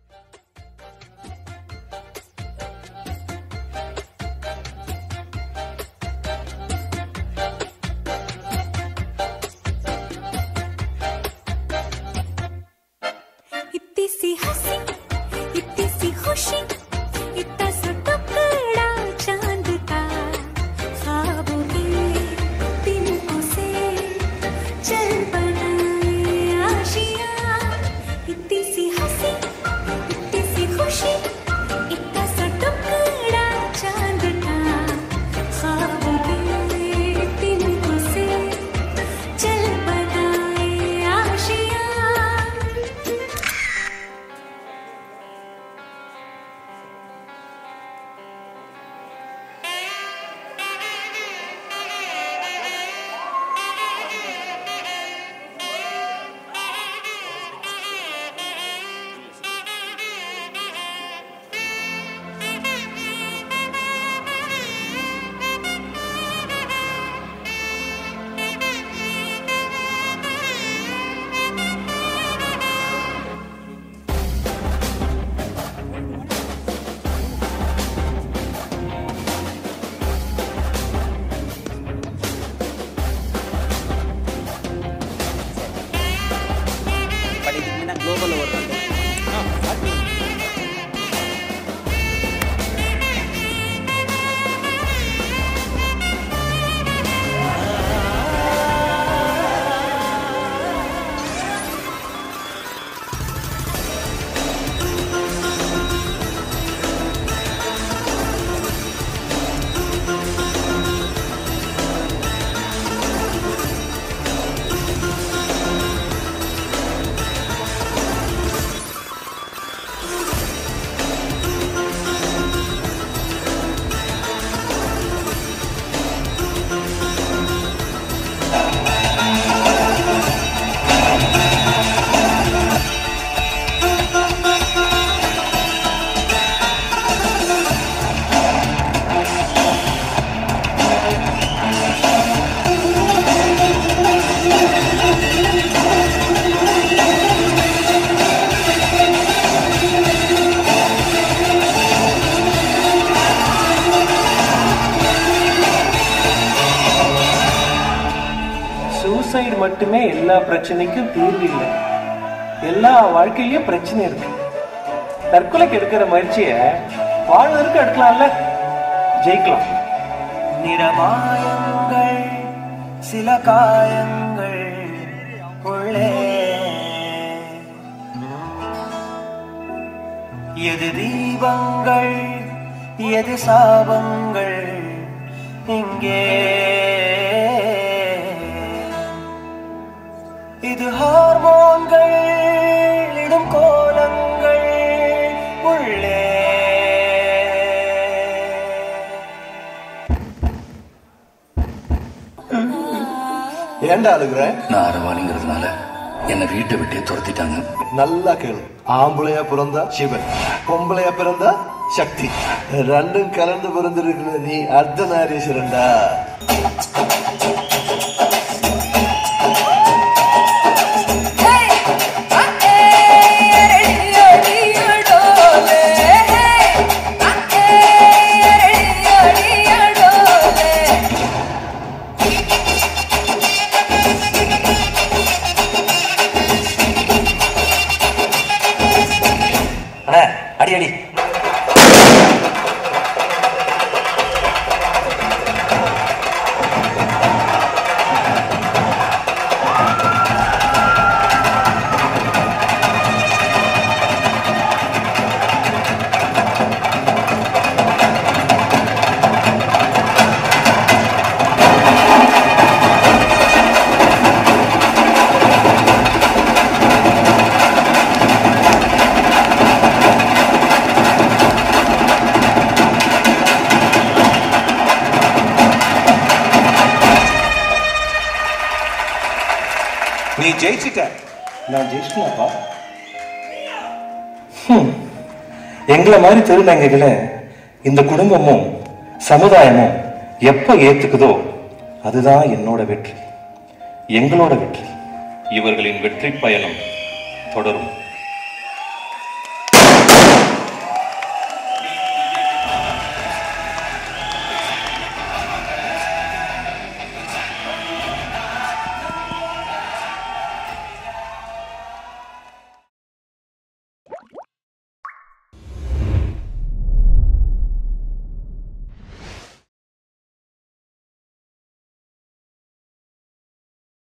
इतनी सी हंसी इतनी सी खुशी इतना सा टुकड़ा चांद का ख्वाबों के तिनकों से चल बनाए आशियां इतनी सी हंसी इतनी सी खुशी इतना सा टुकड़ा चांद का ख्वाबों के तिनकों से चल बनाए आशियां பட் இதுக்கு முன்னாடி குளோபலில் ஒரு சூசைடு மட்டுமே எல்லா பிரச்சனைக்கும் தீர்வு இல்லை எல்லா வாழ்க்கையிலயும் பிரச்சனை இருக்கு தற்கொலைக்கு எடுக்கிற முயற்சிய வாழ்வதற்கு எடுக்கலாம்ல ஜெயிக்கலாம் நிறமாயங்கள் சில காயங்கள் உள்ளே எது தீபங்கள் எது சாபங்கள் இங்கே இது ஹார்மோன்கள் இடும் கோலங்கள் உள்ளே ஏன்டா அழுகுற நான் அரவாணிங்கிறதுனால என்னை வீட்டை விட்டே துரத்திட்டாங்க நல்லா கேளு ஆம்பளையா பிறந்தா சிவன் பொம்பளையா பிறந்தா சக்தி ரெண்டும் கலந்து பிறந்திருக்கிற நீ அர்த்தநாரீஸ்வரன்டா அண்ணா அடி அடி நீ ஜெயிச்சிட்ட நான் ஜெயிச்சிட்டேன்ப்பா ஹம். எங்களை மாதிரி திருநங்கைகளை இந்த குடும்பமும் சமுதாயமும் எப்ப ஏத்துக்குதோ அதுதான் என்னோட வெற்றி எங்களோட வெற்றி இவர்களின் வெற்றி பயணம் தொடரும்